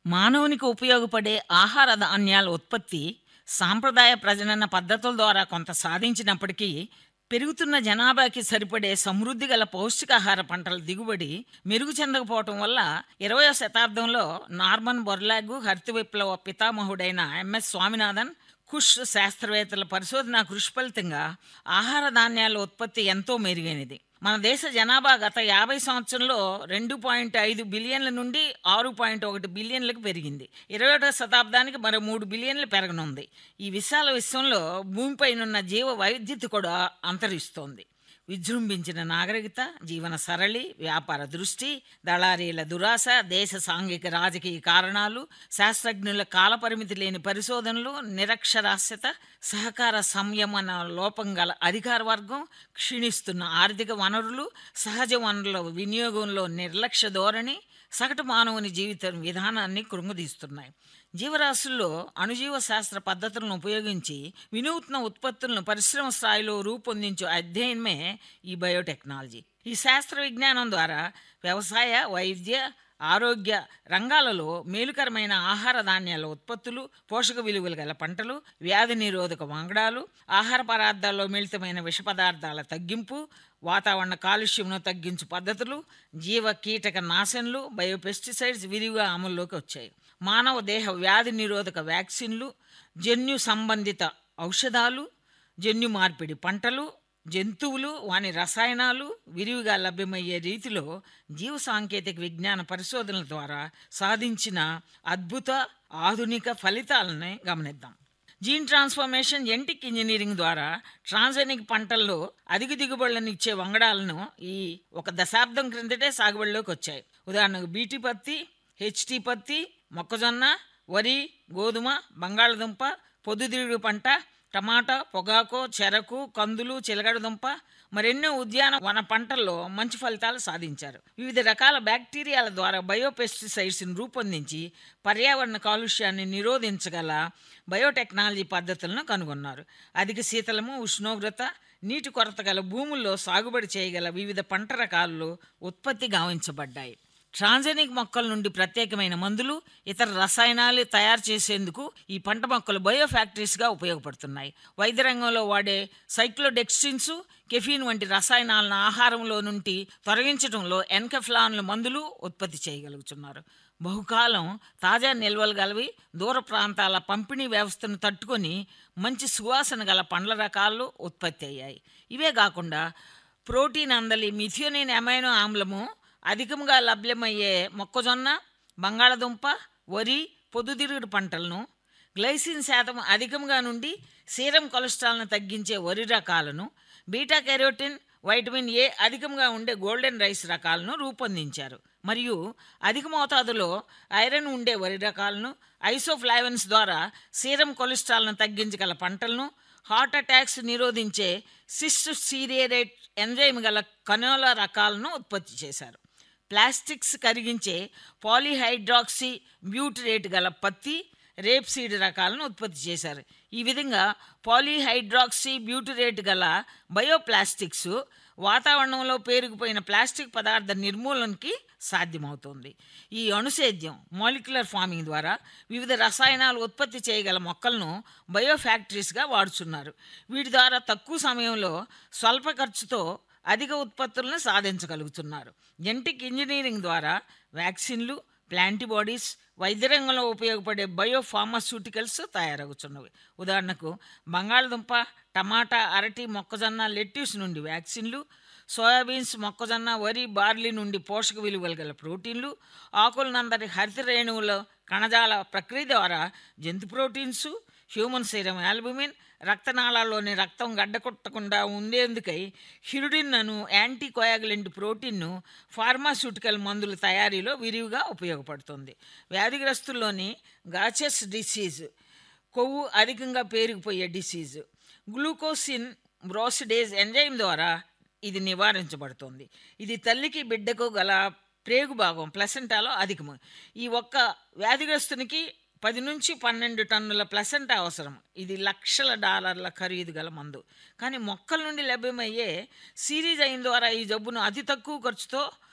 మానవునికి ఉపయోగపడే ఆహార ధాన్యాల ఉత్పత్తి సాంప్రదాయ ప్రజనన పద్ధతుల ద్వారా కొంత సాధించినప్పటికీ పెరుగుతున్న జనాభాకి సరిపడే సమృద్ధి గల పౌష్టికాహార పంటల దిగుబడి మెరుగు చెందకపోవటం వల్ల ఇరవయో శతాబ్దంలో నార్మన్ బొర్లాగు హరిత విప్లవ పితామహుడైన ఎంఎస్ స్వామినాథన్ కుష్ శాస్త్రవేత్తల పరిశోధన కృషి ఫలితంగా ఆహార ధాన్యాల ఉత్పత్తి ఎంతో మెరుగైనది మన దేశ జనాభా గత యాభై సంవత్సరంలో రెండు పాయింట్ ఐదు బిలియన్ల నుండి ఆరు పాయింట్ ఒకటి బిలియన్లకు పెరిగింది ఇరవై ఒకటో శతాబ్దానికి మరో మూడు బిలియన్లు పెరగనుంది ఈ విశాల విశ్వంలో భూమిపైనున్న జీవ వైవిధ్యత కూడా అంతరిస్తోంది విజృంభించిన నాగరికత జీవన సరళి వ్యాపార దృష్టి దళారీల దురాశ దేశ సాంఘిక రాజకీయ కారణాలు శాస్త్రజ్ఞుల కాలపరిమితి లేని పరిశోధనలు నిరక్షరాస్యత సహకార సంయమన లోపం గల అధికార వర్గం క్షీణిస్తున్న ఆర్థిక వనరులు సహజ వనరుల వినియోగంలో నిర్లక్ష్య ధోరణి సగటు మానవుని జీవిత విధానాన్ని కృంగదీస్తున్నాయి జీవరాశుల్లో అణుజీవ శాస్త్ర పద్ధతులను ఉపయోగించి వినూత్న ఉత్పత్తులను పరిశ్రమ స్థాయిలో రూపొందించే అధ్యయనమే ఈ బయోటెక్నాలజీ ఈ శాస్త్ర విజ్ఞానం ద్వారా వ్యవసాయ వైద్య ఆరోగ్య రంగాలలో మేలుకరమైన ఆహార ధాన్యాల ఉత్పత్తులు పోషక విలువలు గల పంటలు వ్యాధి నిరోధక వంగడాలు ఆహార పదార్థాల్లో మిళితమైన విష పదార్థాల తగ్గింపు వాతావరణ కాలుష్యంను తగ్గించు పద్ధతులు జీవ కీటక నాశనలు బయోపెస్టిసైడ్స్ విరివిగా అమల్లోకి వచ్చాయి మానవ దేహ వ్యాధి నిరోధక వ్యాక్సిన్లు జన్యు సంబంధిత ఔషధాలు జన్యు మార్పిడి పంటలు జంతువులు వాని రసాయనాలు విరివిగా లభ్యమయ్యే రీతిలో జీవ సాంకేతిక విజ్ఞాన పరిశోధనల ద్వారా సాధించిన అద్భుత ఆధునిక ఫలితాలని గమనిద్దాం జీన్ ట్రాన్స్ఫర్మేషన్ జెంటిక్ ఇంజనీరింగ్ ద్వారా ట్రాన్జెనిక్ పంటల్లో అధిక దిగుబడులను ఇచ్చే వంగడాలను ఈ ఒక దశాబ్దం క్రిందటే సాగుబడిలోకి వచ్చాయి ఉదాహరణకు బీటీ పత్తి హెచ్టీ పత్తి మొక్కజొన్న వరి గోధుమ బంగాళదుంప పొద్దుతిరుగుడు పంట టమాటా పొగాకు చెరకు కందులు చిలగడదుంప మరెన్నో ఉద్యాన వన పంటల్లో మంచి ఫలితాలు సాధించారు వివిధ రకాల బ్యాక్టీరియాల ద్వారా బయోపెస్టిసైడ్స్ని రూపొందించి పర్యావరణ కాలుష్యాన్ని నిరోధించగల బయోటెక్నాలజీ పద్ధతులను కనుగొన్నారు అధిక శీతలము ఉష్ణోగ్రత నీటి కొరత గల భూముల్లో సాగుబడి చేయగల వివిధ పంట రకాల్లో ఉత్పత్తి గావించబడ్డాయి ట్రాన్జెనిక్ మొక్కల నుండి ప్రత్యేకమైన మందులు ఇతర రసాయనాలు తయారు చేసేందుకు ఈ పంట మొక్కలు బయో ఫ్యాక్టరీస్గా ఉపయోగపడుతున్నాయి వైద్య రంగంలో వాడే సైక్లోడెక్స్టిన్స్ కెఫీన్ వంటి రసాయనాలను ఆహారంలో నుండి తొలగించడంలో ఎన్కెఫ్లాన్ల మందులు ఉత్పత్తి చేయగలుగుతున్నారు బహుకాలం తాజా నిల్వలు గలవి దూర ప్రాంతాల పంపిణీ వ్యవస్థను తట్టుకొని మంచి సువాసన గల పండ్ల రకాలు ఉత్పత్తి అయ్యాయి ఇవే కాకుండా ప్రోటీన్ అందలి మిథియోనిన్ అమైనో ఆమ్లము అధికంగా లభ్యమయ్యే మొక్కజొన్న బంగాళదుంప వరి పొద్దుతిరుగుడు పంటలను గ్లైసిన్ శాతం అధికంగా నుండి సీరం కొలెస్ట్రాల్ను తగ్గించే వరి రకాలను బీటా కెరోటిన్ వైటమిన్ ఏ అధికంగా ఉండే గోల్డెన్ రైస్ రకాలను రూపొందించారు మరియు అధిక మోతాదులో ఐరన్ ఉండే వరి రకాలను ఐసోఫ్లావెన్స్ ద్వారా సీరం కొలెస్ట్రాల్ను తగ్గించగల పంటలను హార్ట్ అటాక్స్ నిరోధించే సిస్ట్ సీరియరేట్ ఎంజైమ్ గల కనోలా రకాలను ఉత్పత్తి చేశారు ప్లాస్టిక్స్ కరిగించే పాలిహైడ్రాక్సీ బ్యూటరేట్ గల పత్తి రేప్ సీడ్ రకాలను ఉత్పత్తి చేశారు ఈ విధంగా పాలిహైడ్రాక్సీ బ్యూటరేట్ గల బయోప్లాస్టిక్స్ వాతావరణంలో పేరుకుపోయిన ప్లాస్టిక్ పదార్థ నిర్మూలనకి సాధ్యమవుతుంది ఈ అణుసేద్యం మాలిక్యులర్ ఫార్మింగ్ ద్వారా వివిధ రసాయనాలు ఉత్పత్తి చేయగల మొక్కలను బయో ఫ్యాక్టరీస్గా వాడుతున్నారు వీటి ద్వారా తక్కువ సమయంలో స్వల్ప ఖర్చుతో అధిక ఉత్పత్తులను సాధించగలుగుతున్నారు జెంటిక్ ఇంజనీరింగ్ ద్వారా వ్యాక్సిన్లు ప్లాంటిబాడీస్ వైద్య రంగంలో ఉపయోగపడే బయో ఫార్మాస్యూటికల్స్ తయారవుతున్నవి ఉదాహరణకు బంగాళదుంప టమాటా అరటి మొక్కజొన్న లెట్యూస్ నుండి వ్యాక్సిన్లు సోయాబీన్స్ మొక్కజొన్న వరి బార్లీ నుండి పోషక విలువలు గల ప్రోటీన్లు ఆకులనందరి హరిత రేణువుల కణజాల ప్రక్రియ ద్వారా జంతు ప్రోటీన్స్ హ్యూమన్ సీరం ఆల్బుమిన్ రక్తనాళాల్లోని రక్తం గడ్డకొట్టకుండా ఉండేందుకై హిరుడిన్ అను యాంటీ కోయాగులెంట్ ప్రోటీన్ను ఫార్మాస్యూటికల్ మందుల తయారీలో విరివిగా ఉపయోగపడుతుంది వ్యాధిగ్రస్తుల్లోని గాచెస్ డిసీజ్ కొవ్వు అధికంగా పేరుకుపోయే డిసీజ్ గ్లూకోసిన్ బ్రోసిడేజ్ ఎంజైమ్ ద్వారా ఇది నివారించబడుతుంది ఇది తల్లికి బిడ్డకు గల ప్రేగు భాగం ప్లసెంటాలో అధికము ఈ ఒక్క వ్యాధిగ్రస్తునికి పది నుంచి పన్నెండు టన్నుల ప్లసెంట అవసరం ఇది లక్షల డాలర్ల ఖరీదు గల మందు కానీ మొక్కల నుండి లభ్యమయ్యే సిరీజ్ అయిన ద్వారా ఈ జబ్బును అతి తక్కువ ఖర్చుతో